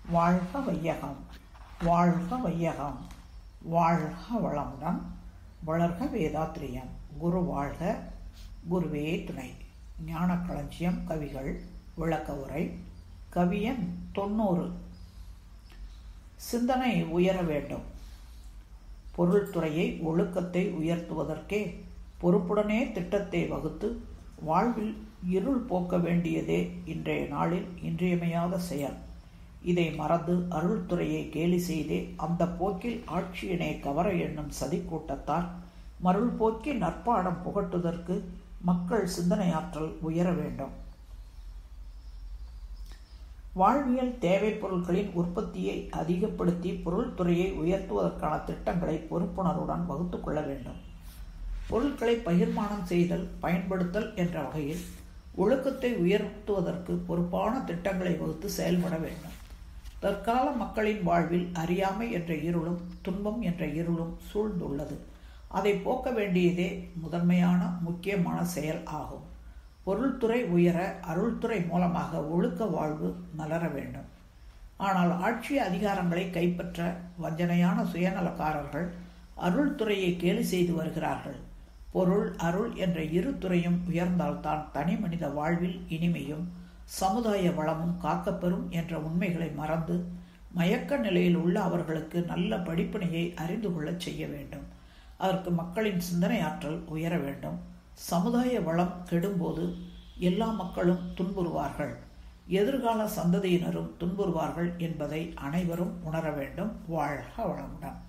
வாழ்க வையகம் வாழ்க வையகம் வாழ்க வளமுடன் வளர்க வேதாத்திரியம் குரு வாழ்க குருவே துணை ஞானக்களஞ்சியம் கவிகள் விளக்க உரை கவியன் தொண்ணூறு சிந்தனை உயர வேண்டும் பொருள்துறையை ஒழுக்கத்தை உயர்த்துவதற்கே பொறுப்புடனே திட்டத்தை வகுத்து வாழ்வில் இருள் போக்க வேண்டியதே இன்றைய நாளில் இன்றியமையாத செயல் இதை மறந்து அருள்துறையை கேலி செய்தே அந்த போக்கில் ஆட்சியினை கவர எண்ணும் சதிக்கூட்டத்தார் மருள் போக்கி நற்பாடம் புகட்டுவதற்கு மக்கள் சிந்தனையாற்றல் உயர வேண்டும் வாழ்வியல் தேவைப் பொருட்களின் உற்பத்தியை அதிகப்படுத்தி பொருள்துறையை உயர்த்துவதற்கான திட்டங்களை பொறுப்புணர்வுடன் வகுத்து கொள்ள வேண்டும் பொருட்களை பகிர்மானம் செய்தல் பயன்படுத்தல் என்ற வகையில் ஒழுக்கத்தை உயர்த்துவதற்கு பொறுப்பான திட்டங்களை வகுத்து செயல்பட வேண்டும் தற்கால மக்களின் வாழ்வில் அறியாமை என்ற இருளும் துன்பம் என்ற இருளும் சூழ்ந்துள்ளது அதை போக்க வேண்டியதே முதன்மையான முக்கியமான செயல் ஆகும் பொருள்துறை உயர அருள்துறை மூலமாக ஒழுக்க வாழ்வு மலர வேண்டும் ஆனால் ஆட்சி அதிகாரங்களை கைப்பற்ற வஞ்சனையான சுயநலக்காரர்கள் அருள்துறையை கேலி செய்து வருகிறார்கள் பொருள் அருள் என்ற இரு துறையும் உயர்ந்தால்தான் தனி மனித வாழ்வில் இனிமையும் சமுதாய வளமும் காக்கப்பெறும் என்ற உண்மைகளை மறந்து மயக்க நிலையில் உள்ள அவர்களுக்கு நல்ல படிப்பினையை அறிந்து கொள்ளச் செய்ய வேண்டும் அதற்கு மக்களின் சிந்தனை ஆற்றல் உயர வேண்டும் சமுதாய வளம் கெடும்போது எல்லா மக்களும் துன்புறுவார்கள் எதிர்கால சந்ததியினரும் துன்புறுவார்கள் என்பதை அனைவரும் உணர வேண்டும் வாழ்க வளமுடன்